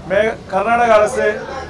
மே கர்நாடக அரசு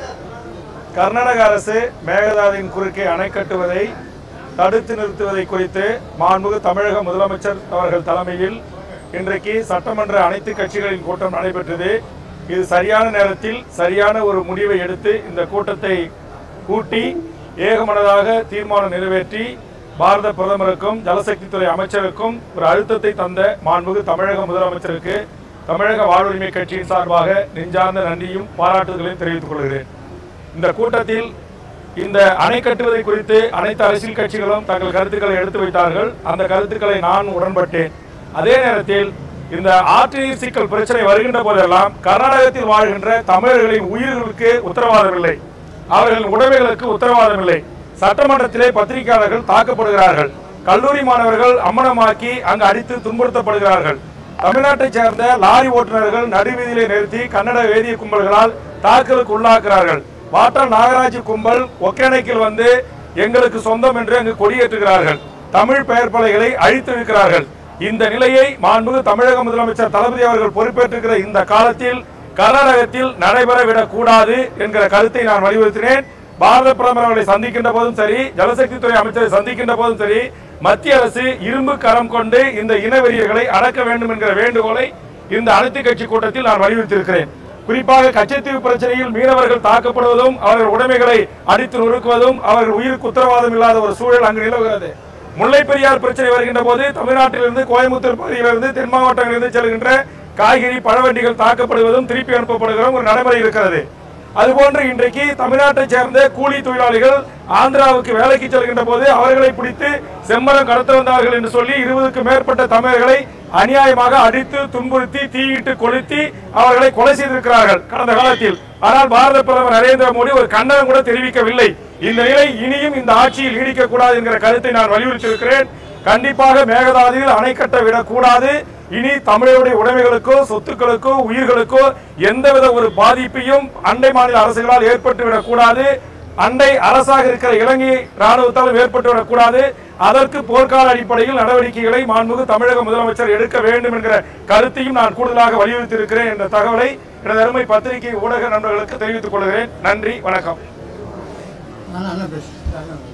கர்நாடக அரசு மேகதாதுவின் குறுக்கே அணை கட்டுவதை தடுத்து நிறுத்துவதை குறித்து மாண்புமிகு தமிழக முதலமைச்சர் அவர்கள் தலைமையில் இன்றைக்கு சட்டமன்ற அனைத்து கட்சிகளின் கூட்டம் நடைபெற்றது இது சரியான நேரத்தில் சரியான ஒரு முடிவை எடுத்து இந்த கூட்டத்தை கூட்டி ஏகமனதாக தீர்மானம் நிறைவேற்றி பாரத பிரதமருக்கும் ஜலசக்தித்துறை அமைச்சருக்கும் ஒரு அழுத்தத்தை தந்த மாண்புமிகு தமிழக முதலமைச்சருக்கு தமிழக வாழ்வுரிமை கட்சியின் சார்பாக நெஞ்சார்ந்த நன்றியும் பாராட்டுதலையும் தெரிவித்துக் கொள்கிறேன் இந்த கூட்டத்தில் இந்த அணை கட்டுவதை குறித்து அனைத்து அரசியல் கட்சிகளும் தங்கள் கருத்துக்களை எடுத்து வைத்தார்கள் அந்த கருத்துக்களை நான் உடன்பட்டேன் அதே நேரத்தில் இந்த ஆற்றில் சிக்கல் பிரச்சனை வருகின்ற போதெல்லாம் கர்நாடகத்தில் வாழ்கின்ற தமிழர்களின் உயிர்களுக்கு உத்தரவாதம் இல்லை அவர்களின் உடைமைகளுக்கு உத்தரவாதம் இல்லை சட்டமன்றத்திலே பத்திரிகையாளர்கள் தாக்கப்படுகிறார்கள் கல்லூரி மாணவர்கள் அம்மனமாக்கி அங்கு அடித்து துன்புறுத்தப்படுகிறார்கள் தமிழ்நாட்டைச் சேர்ந்த லாரி ஓட்டுநர்கள் நடுவீதியிலே நிறுத்தி கன்னட வேதிய கும்பல்களால் தாக்கலுக்கு உள்ளாக்குகிறார்கள் வாட்டர் நாகராஜ் கும்பல் ஒகேனக்கில் வந்து எங்களுக்கு சொந்தம் என்று அங்கு கொடியேற்றுகிறார்கள் தமிழ் பெயர் பலகைகளை அழித்து இருக்கிறார்கள் இந்த நிலையை மாண்புமிகு தமிழக முதலமைச்சர் தளபதி அவர்கள் பொறுப்பேற்றிருக்கிற இந்த காலத்தில் கர்நாடகத்தில் நடைபெறவிடக் கூடாது என்கிற கருத்தை நான் வலியுறுத்தினேன் பாரத பிரதமர் அவர்களை சந்திக்கின்ற போதும் சரி ஜலசக்தித்துறை அமைச்சரை சந்திக்கின்ற போதும் சரி மத்திய அரசு இரும்பு கரம் கொண்டு இந்த இனவெறியர்களை அடக்க வேண்டும் என்கிற வேண்டுகோளை இந்த அனைத்து கட்சி கூட்டத்தில் நான் வலியுறுத்தியிருக்கிறேன் குறிப்பாக கச்சத்தீவு பிரச்சனையில் மீனவர்கள் தாக்கப்படுவதும் அவர்கள் உடைமைகளை அடித்து நொறுக்குவதும் அவர்கள் உயிருக்கு உத்தரவாதம் இல்லாத ஒரு சூழல் அங்கு நிலவுகிறது முல்லை பெரியார் பிரச்சனை வருகின்ற போது தமிழ்நாட்டிலிருந்து கோயம்புத்தூர் பகுதியிலிருந்து தென் மாவட்டங்களிலிருந்து செல்கின்ற காய்கறி பழவண்டிகள் தாக்கப்படுவதும் திருப்பி அனுப்பப்படுகிற ஒரு நடைமுறை இருக்கிறது அதுபோன்று இன்றைக்கு தமிழ்நாட்டைச் சேர்ந்த கூலி தொழிலாளிகள் ஆந்திராவுக்கு வேலைக்கு செல்கின்ற போது அவர்களை பிடித்து செம்மரம் கடத்த வந்தார்கள் என்று சொல்லி இருபதுக்கு மேற்பட்ட தமிழர்களை அநியாயமாக அடித்து துன்புறுத்தி தீயிட்டு கொளுத்தி அவர்களை கொலை செய்திருக்கிறார்கள் கடந்த காலத்தில் ஆனால் பாரத பிரதமர் நரேந்திர மோடி ஒரு கண்டனம் கூட தெரிவிக்கவில்லை இந்த நிலை இனியும் இந்த ஆட்சியில் நீடிக்க கூடாது என்கிற கருத்தை நான் வலியுறுத்தியிருக்கிறேன் கண்டிப்பாக மேகதாதுவில் அணை கட்ட விடக்கூடாது இனி தமிழருடைய உடைமைகளுக்கோ சொத்துக்களுக்கோ உயிர்களுக்கோ எந்தவித ஒரு பாதிப்பையும் அண்டை மாநில அரசுகளால் ஏற்பட்டுவிடக் கூடாது அண்டை அரசாக இருக்கிற இலங்கை ராணுவத்தாலும் ஏற்பட்டுவிடக் கூடாது அதற்கு போர்க்கால அடிப்படையில் நடவடிக்கைகளை மாண்புமிகு தமிழக முதலமைச்சர் எடுக்க வேண்டும் என்கிற கருத்தையும் நான் கூடுதலாக வலியுறுத்தியிருக்கிறேன் என்ற தகவலை எனது அருமை பத்திரிகை ஊடக நண்பர்களுக்கு தெரிவித்துக் கொள்கிறேன் நன்றி வணக்கம் நான் அண்ணா பேசுகிறேன்